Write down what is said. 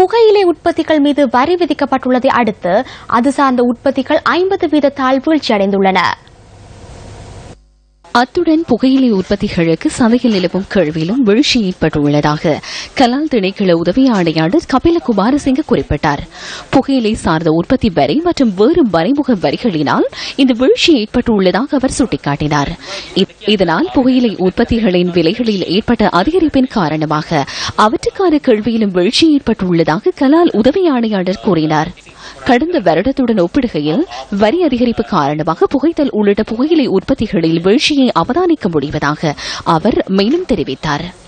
புகையிலை உற்பத்திகள் மீது வரி விதிக்கப்பட்டுள்ளதை அடுத்து அது சார்ந்த உற்பத்திகள் ஐம்பது வீதத்தால் வீழ்ச்சியடைந்துள்ளன அத்துடன் புகையிலை உற்பத்திகளுக்கு சந்தையில் நிலவும் கேள்வியிலும் வீழ்ச்சி ஏற்பட்டுள்ளதாக கலால் திணைக்கள உதவி ஆணையாளர் கபில குமாரசிங்க குறிப்பிட்டார் புகையிலை சார்ந்த உற்பத்தி வரி மற்றும் வேறு மறைமுக வரிகளினால் இந்த வீழ்ச்சி ஏற்பட்டுள்ளதாக அவர் சுட்டிக்காட்டினார் இ- இதனால் புகையிலை உற்பத்திகளின் விலைகளில் ஏற்பட்ட அதிகரிப்பின் காரணமாக அவற்றுக்கான கேள்வியிலும் வீழ்ச்சி ஏற்பட்டுள்ளதாக கலால் உதவி ஆணையாளர் கூறினார் கடந்த வருடத்துடன் ஒப்பிடுகையில் வரி அதிகரிப்பு காரணமாக புகைத்தல் உள்ளிட்ட புகையிலை உற்பத்திகளில் வீழ்ச்சியை அவதானிக்க முடிவதாக அவர் மேலும் தெரிவித்தார்